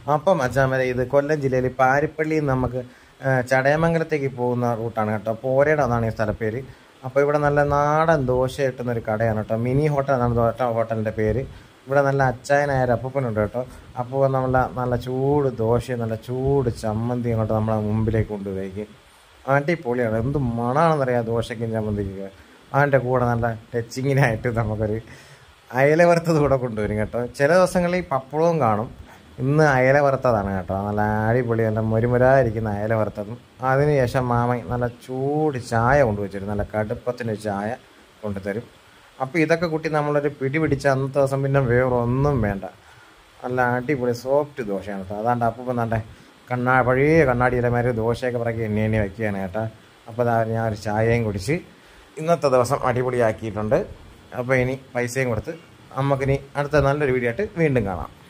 അപ്പം അച്ഛാമരെ ഇത് കൊല്ലം ജില്ലയിൽ പാരിപ്പള്ളിയിൽ നിന്ന് നമുക്ക് ആ, ചടയമംഗലത്തേക്ക് പോകുന്ന റൂട്ടാണ് കേട്ടോ പോരയുടെ അതാണ് ഈ സ്ഥലപ്പേര് അപ്പോൾ ഇവിടെ നല്ല നാടൻ ദോശ കിട്ടുന്ന ഒരു കടയാണ് കേട്ടോ മിനി ഹോട്ടൽ എന്നാണ് ദോശ ഹോട്ടലിൻ്റെ പേര് ഇവിടെ നല്ല അച്ചായനായ ഒരു അപ്പൂപ്പനുണ്ട് കേട്ടോ അപ്പോൾ നമ്മളെ നല്ല ചൂട് ദോശയും നല്ല ചൂട് ചമ്മന്തി അങ്ങോട്ട് നമ്മളെ മുമ്പിലേക്ക് കൊണ്ടുപോയിക്കും അടിപൊളിയാണ് എന്ത് മണമാണെന്നറിയാം ദോശയ്ക്കും ചമ്മന്തിക്കൊക്കെ അതിൻ്റെ കൂടെ നല്ല ടച്ചിങ്ങിനായിട്ട് നമുക്കൊരു അയല വറുത്തത് കൂടെ കൊണ്ടുവരും കേട്ടോ ചില ദിവസങ്ങളിൽ പപ്പടവും കാണും ഇന്ന് അയല വറുത്തതാണ് കേട്ടോ നല്ല അടിപൊളി നല്ല മുരുമുരായിരിക്കുന്ന അയല വറുത്തതും അതിനുശേഷം മാമൻ നല്ല ചൂട് ചായ കൊണ്ടുവച്ചിരും നല്ല കടുപ്പത്തിന് ചായ കൊണ്ടുതരും അപ്പോൾ ഇതൊക്കെ കൂട്ടി നമ്മളൊരു പിടി പിടിച്ച അന്നത്തെ ദിവസം പിന്നെ വേറെ ഒന്നും വേണ്ട നല്ല അടിപൊളി സോഫ്റ്റ് ദോശയാണ് കേട്ടോ അതാണ്ട് അപ്പം നല്ല കണ്ണാ പഴയ കണ്ണാടിയിലെ മാതിരി ദോശയൊക്കെ പറക്കി എണ്ണി എണ്ണി വയ്ക്കുകയാണ് കേട്ടോ അപ്പോൾ അതാ ഞാൻ ഒരു ചായയും കുടിച്ച് ഇന്നത്തെ ദിവസം അടിപൊളിയാക്കിയിട്ടുണ്ട് അപ്പോൾ ഇനി പൈസയും കൊടുത്ത് നമുക്കിനി അടുത്ത നല്ലൊരു വീഡിയോ ആയിട്ട് വീണ്ടും കാണാം